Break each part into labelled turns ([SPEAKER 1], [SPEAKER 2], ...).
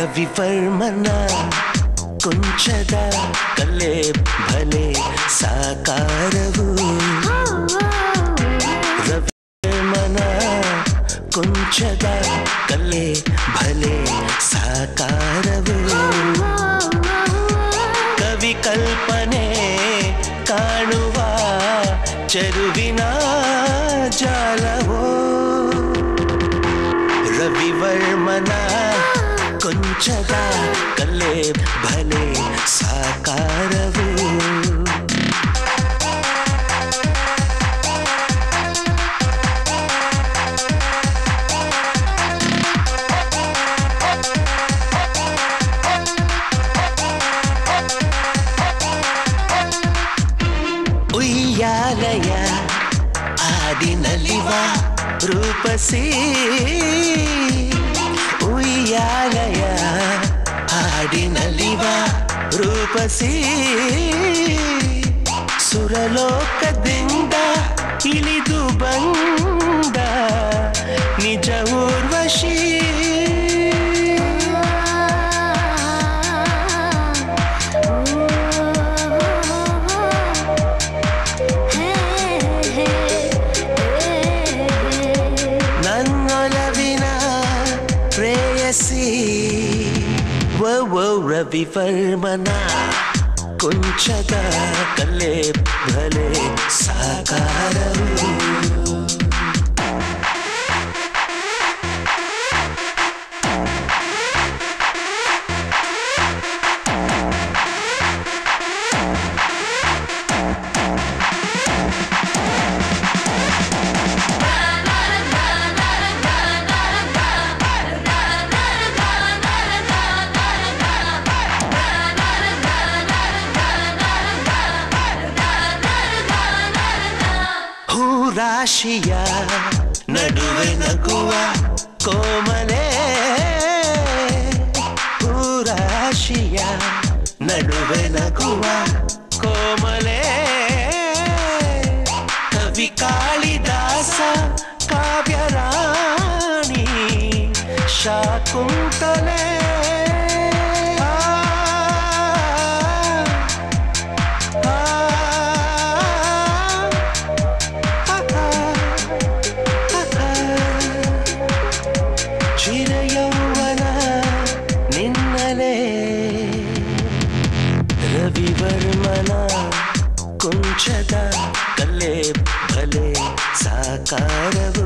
[SPEAKER 1] ರವಿವರ್ಮನ ಕೊಂಚದ ಕಲೆ ಭಲೆ ಸಾಕಾರವು ರವಿವರ್ಮನ ಕೊಂಚದ ಕಲೆ ಭಲೆ ಸಾಕಾರವು ಕವಿ ಕಲ್ಪನೆ ಕಾಣುವ ಚೆರುವಿನ ಜಾಲವೋ ರವಿವರ್ಮನ ಕೊಂಚದ ಕಲೆ ಭಲೆ ಸಾಕಾರವು ಉಯ್ಯಾಲಯ ಆಡಿನಲಿವ ರೂಪಸಿ ಉಯ್ಯಾಲಯ ಆಡಿನಲಿವ ರೂಪಸಿ ಸುರಲೋಕದಿಂದ ಇಳಿದು ಬಂದ ನಿಜ ಊರ್ವಶಿ ನನ್ನೊಲವಿನ ಪ್ರೇಯಸಿ ಓ ಓ ರವಿವರ್ಮನ ಕೊಂಚದ ಕಲೆ ಭಲೆ ಸಾಕಾರವು ಹೂರಾಶಿಯ ನಡುವೆ ನಗುವ ಕೋಮಲೆ ಹೂರಾಶಿಯ ನಡುವೆ ನಗುವ ಕೋಮಲೆ ಕವಿ ಕಾಳಿದಾಸ ಕಾವ್ಯರಾಣಿ ಶಾಕುಂತಲೆ ಆ, ಆ, ಚಿರಯೌವನ ನಿನ್ನಲೇ ರವಿವರ್ಮನ ಕುಂಚದ ಕಲೆ ಭಲೆ ಸಾಕಾರವು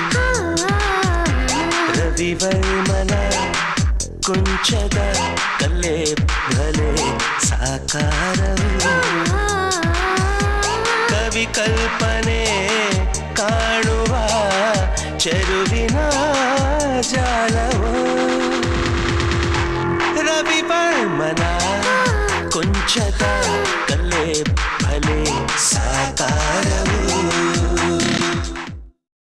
[SPEAKER 1] ರವಿವರ್ಮನ ಕುಂಚದ ಕಲೆ ಭಲೆ ಸಾಕಾರವು ಕವಿ ಕಲ್ಪನೆ ಕಾಣುವ ಚೆರುವಿನ ಜಾಲವೋ ರವಿವರ್ಮನ ಕೊಂಚದ ಕಲೆ ಭಲೆ ಸಾಕಾರವು